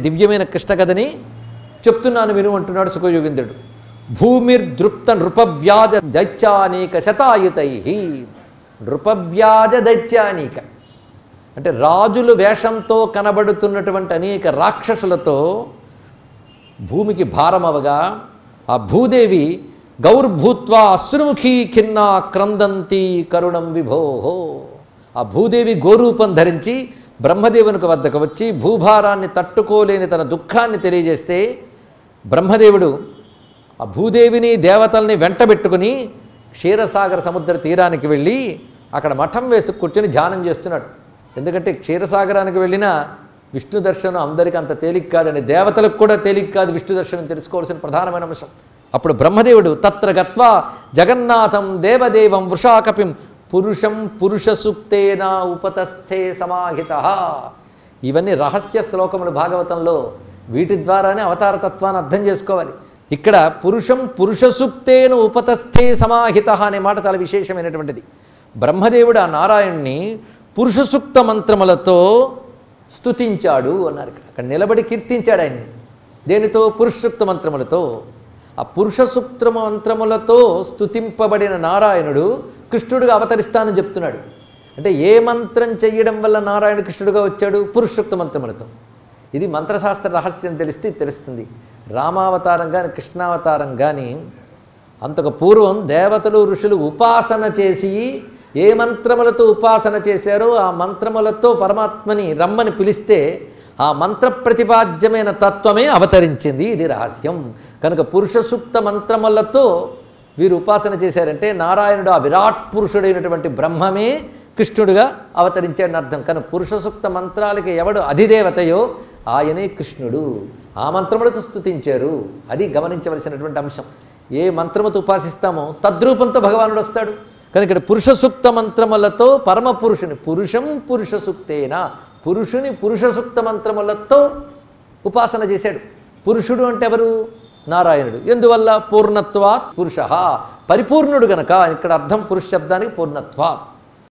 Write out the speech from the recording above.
దివ్యమైన కృష్ణ కథని చెప్తున్నాను విను అంటున్నాడు సుఖయోగింద్రుడు భూమిర్దృప్త నృపవ్యాజ దైత్యానీక శతాయుతై నృపవ్యాజ దైత్యానీక అంటే రాజులు వేషంతో కనబడుతున్నటువంటి అనేక రాక్షసులతో భూమికి భారమవగా ఆ భూదేవి గౌర్భూత్వా అశ్రుముఖీ ఖిన్నా క్రందంతి కరుణం విభోహో ఆ భూదేవి గోరూపం ధరించి బ్రహ్మదేవునికి వద్దకు వచ్చి భూభారాన్ని తట్టుకోలేని తన దుఃఖాన్ని తెలియజేస్తే బ్రహ్మదేవుడు ఆ భూదేవిని దేవతల్ని వెంటబెట్టుకుని క్షీరసాగర సముద్ర తీరానికి వెళ్ళి అక్కడ మఠం వేసి కూర్చొని ధ్యానం చేస్తున్నాడు ఎందుకంటే క్షీరసాగరానికి వెళ్ళినా విష్ణు దర్శనం అందరికీ అంత తేలిక కాదండి దేవతలకు కూడా తేలిక కాదు విష్ణు దర్శనం తెలుసుకోవాల్సిన ప్రధానమైన అంశం అప్పుడు బ్రహ్మదేవుడు తత్ర గత్వా జగన్నాథం దేవదేవం వృషాకపిం పురుషం పురుష సూక్తేన ఉపతస్థే సమాహిత ఇవన్నీ రహస్య శ్లోకములు భాగవతంలో వీటి ద్వారానే అవతారతత్వాన్ని అర్థం చేసుకోవాలి ఇక్కడ పురుషం పురుష సూక్తేన ఉపతస్థే సమాహిత అనే మాట చాలా విశేషమైనటువంటిది బ్రహ్మదేవుడు ఆ నారాయణ్ణి పురుష సూక్త మంత్రములతో స్తుతించాడు అన్నారు ఇక్కడ అక్కడ నిలబడి కీర్తించాడు ఆయన్ని దేనితో పురుష సూక్త మంత్రములతో ఆ పురుష సూక్త మంత్రములతో స్తుతింపబడిన నారాయణుడు కృష్ణుడిగా అవతరిస్తానని చెప్తున్నాడు అంటే ఏ మంత్రం చెయ్యడం వల్ల నారాయణ కృష్ణుడిగా వచ్చాడు పురుష సూక్త మంత్రములతో ఇది మంత్రశాస్త్ర రహస్యం తెలిస్తే ఇది తెలుస్తుంది రామావతారం కానీ కృష్ణావతారం కానీ అంతకు పూర్వం దేవతలు ఋషులు ఉపాసన చేసి ఏ మంత్రములతో ఉపాసన చేశారో ఆ మంత్రములతో పరమాత్మని రమ్మని పిలిస్తే ఆ మంత్ర ప్రతిపాద్యమైన తత్వమే అవతరించింది ఇది రహస్యం కనుక పురుష సూక్త మంత్రములతో వీరు ఉపాసన చేశారంటే నారాయణుడు ఆ విరాట్ పురుషుడైనటువంటి బ్రహ్మమే కృష్ణుడుగా అవతరించాడని అర్థం కనుక పురుష సూక్త మంత్రాలకి ఎవడు అధిదేవతయో ఆయనే కృష్ణుడు ఆ మంత్రములతో స్తుతించారు అది గమనించవలసినటువంటి అంశం ఏ మంత్రముతో ఉపాసిస్తామో తద్రూపంతో భగవానుడు వస్తాడు కనుక ఇక్కడ పురుష సూక్త మంత్రములతో పరమ పురుషుని పురుషం పురుష సూక్తేన పురుషుని పురుష సూక్త మంత్రములతో ఉపాసన చేశాడు పురుషుడు అంటే ఎవరు నారాయణుడు ఎందువల్ల పూర్ణత్వాత్ పురుష పరిపూర్ణుడు గనక ఇక్కడ అర్థం పురుష శబ్దానికి పూర్ణత్వాత్